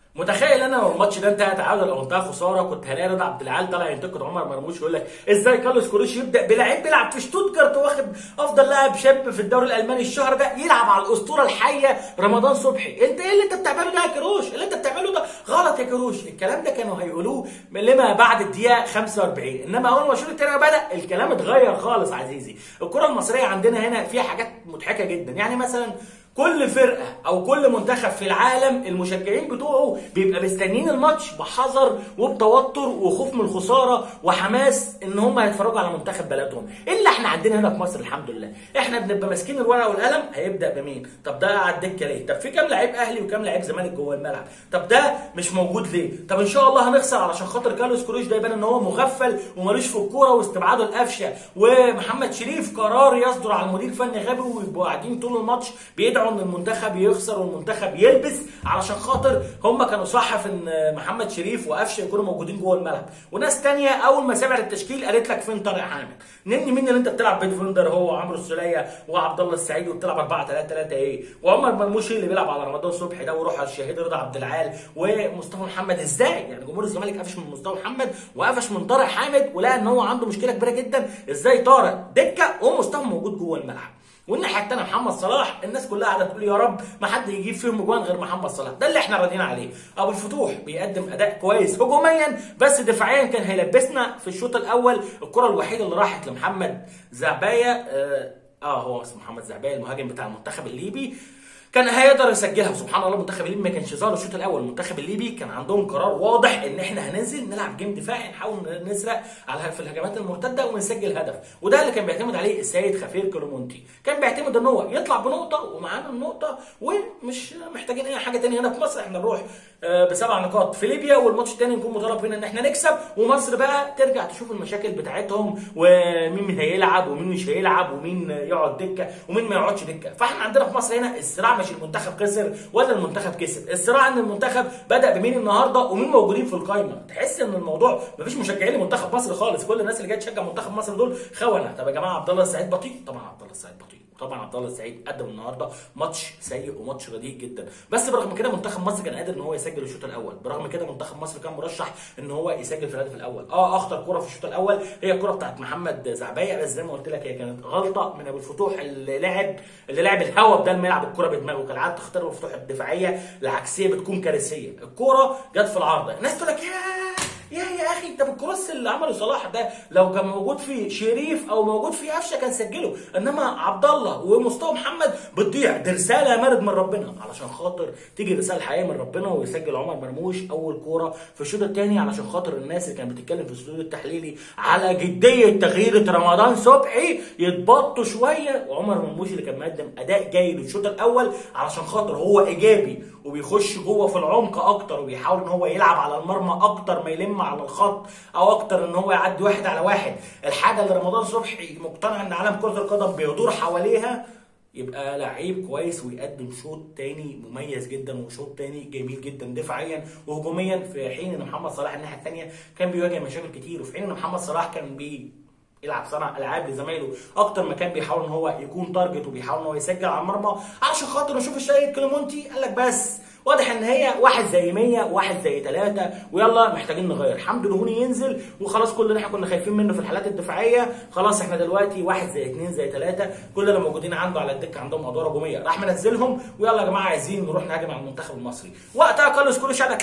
متخيل انا لو الماتش ده انتهى تعادل او انتهى خساره كنت هلاقي رضا عبد العال طالع ينتقد عمر مرموش ويقول لك ازاي كارلوس كروش يبدا بلعيب بيلعب في شتوتجارت واخد افضل لاعب شاب في الدوري الالماني الشهر ده يلعب على الاسطوره الحيه رمضان صبحي انت ايه اللي انت بتعمله ده يا كروش اللي انت بتعمله ده غلط يا كروش الكلام ده كانوا هيقولوه لما بعد الدقيقه 45 انما اول ما الشوط الثاني بدا الكلام اتغير خالص عزيزي الكره المصريه عندنا هنا فيها حاجات مضحكه جدا يعني مثلا كل فرقه او كل منتخب في العالم المشجعين بتوعه بيبقى مستنيين الماتش بحذر وبتوتر وخوف من الخساره وحماس ان هم هيتفرجوا على منتخب بلدهم الا احنا عندنا هنا في مصر الحمد لله احنا بنبقى ماسكين الورقه والقلم هيبدا بمين طب ده على الدكه ليه طب في كام لعيب اهلي وكام لعيب زمالك جوه الملعب طب ده مش موجود ليه طب ان شاء الله هنخسر علشان خاطر كارلوس كروش ده يبان ان هو مغفل ومالوش في الكوره واستبعاده القفشه ومحمد شريف قرار يصدر على المدير الفني غبي ويبقوا قاعدين طول الماتش بيدعوا ان المنتخب يخسر والمنتخب يلبس علشان خاطر هم كانوا صح في ان محمد شريف وقفشه يكونوا موجودين جوه الملعب وناس تانية اول ما سمعت التشكيل قالت لك فين طارق حامد نني مين اللي انت بتلعب بين فندر هو وعمرو السوليه وعبد الله السعيد وبتلعب 4 3 3 ايه وعمر مرموش اللي بيلعب على رمضان صبحي ده وروح الشهيد رضا عبد العال ومصطفى محمد ازاي يعني جمهور الزمالك قفش من مصطفى محمد وقفش من طارق حامد ولقى ان هو عنده مشكله كبيره جدا ازاي طارق دكه ومصطفى موجود جوه الملعب والناحيه الثانيه محمد صلاح الناس كلها قاعده تقول يا رب ما حد يجيب فيهم اجوان غير محمد صلاح ده اللي احنا راضيين عليه ابو الفتوح بيقدم اداء كويس هجوميا بس دفاعيا كان هيلبسنا في الشوط الاول الكره الوحيده اللي راحت لمحمد زعبايه اه, آه هو اسمه محمد زعبايه المهاجم بتاع المنتخب الليبي كان هيقدر يسجلها وسبحان الله المنتخب الليبي ما كانش ظاهر الشوط الاول المنتخب الليبي كان عندهم قرار واضح ان احنا هننزل نلعب جيم دفاعي نحاول نسرق على في الهجمات المرتده ونسجل هدف وده اللي كان بيعتمد عليه السيد خفير كلومونتي كان بيعتمد ان هو يطلع بنقطه ومعانا النقطه ومش محتاجين اي حاجه ثانيه هنا في مصر احنا نروح بسبع نقاط في ليبيا والماتش الثاني نكون مطالب هنا ان احنا نكسب ومصر بقى ترجع تشوف المشاكل بتاعتهم ومين هيلعب ومين مش هيلعب ومين يقعد دكه ومين ما يقعدش دكه فاحنا عندنا في مصر هنا الصراع مش المنتخب خسر ولا المنتخب كسب الصراع ان المنتخب بدا بمين النهارده ومين موجودين في القايمه تحس ان الموضوع مفيش مشجعين لمنتخب مصر خالص كل الناس اللي جايه تشجع منتخب مصر دول خونه طب يا جماعه عبد الله السعيد بطيء طبعا عبد الله السعيد بطيء طبعا عبد الله السعيد قدم النهارده ماتش سيء وماتش رديء جدا بس برغم كده منتخب مصر كان قادر ان هو يسجل الشوط الاول برغم كده منتخب مصر كان مرشح ان هو يسجل في الهدف الاول اه اخطر كره في الشوط الاول هي الكره بتاعت محمد زعبايه بس زي ما قلت لك هي كانت غلطه من ابو الفتوح اللي لعب اللي لعب الهوا بدل ما يلعب الكره بدماغه كالعاده تختار ابو الفتوح الدفاعيه العكسيه بتكون كارثيه الكره جت في العارضه الناس تقول لك يا يا يا اخي طب الكروس اللي عمله صلاح ده لو كان موجود فيه شريف او موجود فيه قفشه كان سجله انما عبد الله ومصطفى محمد بتضيع دي رساله مارد من ربنا علشان خاطر تيجي رساله حقيقيه من ربنا ويسجل عمر مرموش اول كوره في الشوط الثاني علشان خاطر الناس اللي كانت بتتكلم في الاستوديو التحليلي على جديه تغيير رمضان صبحي يتبطوا شويه وعمر مرموش اللي كان مقدم اداء جيد الشوط الاول علشان خاطر هو ايجابي وبيخش جوه في العمق اكتر وبيحاول ان هو يلعب على المرمى اكتر ما يلم على الخط او اكتر ان هو يعدي واحد على واحد الحاجه اللي رمضان صبحي مقتنع ان عالم كره القدم بيدور حواليها يبقى لعيب كويس ويقدم شوط تاني مميز جدا وشوط تاني جميل جدا دفاعيا وهجوميا في حين ان محمد صلاح الناحيه الثانيه كان بيواجه مشاكل كتير وفي حين ان محمد صلاح كان بي يلعب صنع العاب لزمايله اكتر ما كان بيحاول ان هو يكون تارجت وبيحاول ان هو يسجل على المرمى عشان خاطر نشوف السيد كليمونتي قال لك بس واضح ان هي واحد زي 100 واحد زي 3 ويلا محتاجين نغير حمدو الهوني ينزل وخلاص كل اللي احنا كنا خايفين منه في الحالات الدفاعيه خلاص احنا دلوقتي واحد زي 2 زي 3 كل اللي موجودين عنده على الدكه عندهم ادوار هجوميه راح منزلهم ويلا يا جماعه عايزين نروح نهاجم على المنتخب المصري وقتها كارلوس كل قال لك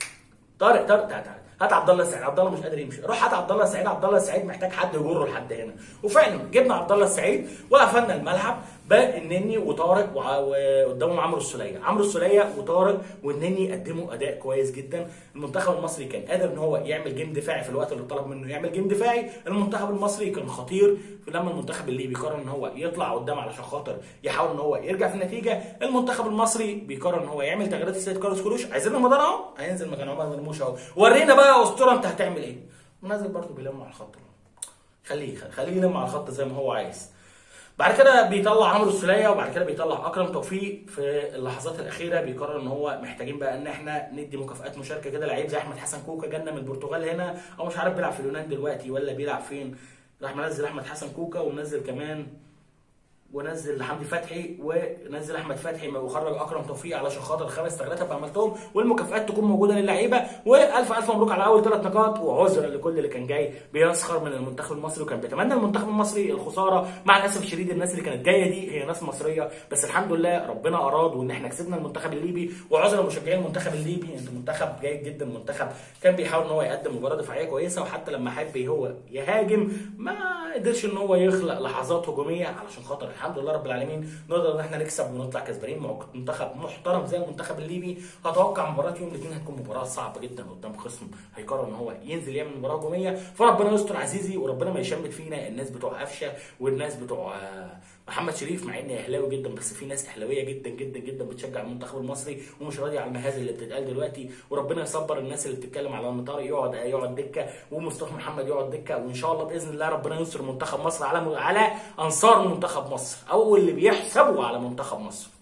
طارق طارق تعالى تعالى هات عبد الله السعيد عبد الله مش قادر يمشي روح هات عبد الله السعيد عبد الله السعيد محتاج حد يجره لحد هنا وفعلا جبنا عبد الله السعيد وقفلنا الملعب النني وطارق وقدامهم عمرو السوليه عمرو السوليه وطارق والنني قدموا اداء كويس جدا المنتخب المصري كان قادر ان هو يعمل جيم دفاعي في الوقت اللي طلب منه يعمل جيم دفاعي المنتخب المصري كان خطير لما المنتخب الليبي قرر ان هو يطلع قدام علشان خاطر يحاول ان هو يرجع في النتيجه المنتخب المصري بيقرر ان هو يعمل تغييرات السيد كارلوس كروش عايزين رمضان اهو هينزل مكان عمر مرموش اهو ورينا بقى يا اسطوره انت هتعمل ايه ونازل برضه بيلم على الخط خليه خليه يلم على الخط زي ما هو عايز بعد كده بيطلع عمرو السوليه وبعد كده بيطلع اكرم توفيق في اللحظات الاخيره بيقرر ان هو محتاجين بقى ان احنا ندي مكافئات مشاركه كده لعيب زي احمد حسن كوكا جالنا من البرتغال هنا او مش عارف بيلعب في اليونان دلوقتي ولا بيلعب فين راح منزل احمد حسن كوكا ومنزل كمان ونزل حمدي فتحي ونزل احمد فتحي وخرج اكرم توفيق علشان خاطر الخمس تغييرات ابقى عملتهم والمكافئات تكون موجوده للعيبه والف الف مبروك على اول ثلاث نقاط وعذرا لكل اللي كان جاي بيسخر من المنتخب المصري وكان بيتمنى المنتخب المصري الخساره مع الاسف الشديد الناس اللي كانت جايه دي هي ناس مصريه بس الحمد لله ربنا اراد وان احنا كسبنا المنتخب الليبي وعذرا لمشجعين المنتخب الليبي انت منتخب جيد جدا منتخب كان بيحاول ان هو يقدم مباراه دفاعيه كويسه وحتى لما حب هو يهاجم ما قدرش ان هو يخلق لحظات هجوميه علشان خاطر الحمد لله رب العالمين نقدر ان احنا نكسب ونطلع كسبانين مع منتخب محترم زي المنتخب الليبي اتوقع مباراه يوم الاثنين هتكون مباراه صعبه جدا قدام خصم هيقرر ان هو ينزل يعمل مباراه هجوميه فربنا يستر عزيزي وربنا ما يشمت فينا الناس بتوع قفشه والناس بتوع محمد شريف مع اني اهلاوي جدا بس في ناس اهلاويه جدا جدا جدا بتشجع المنتخب المصري ومش راضيه على المهازل اللي بتتقال دلوقتي وربنا يصبر الناس اللي بتتكلم على ان طارق يقعد يقعد دكه ومصطفى محمد يقعد دكه وان شاء الله باذن الله ربنا ينصر منتخب مصر على على انصار منتخب مصر او اللي بيحسبوا على منتخب مصر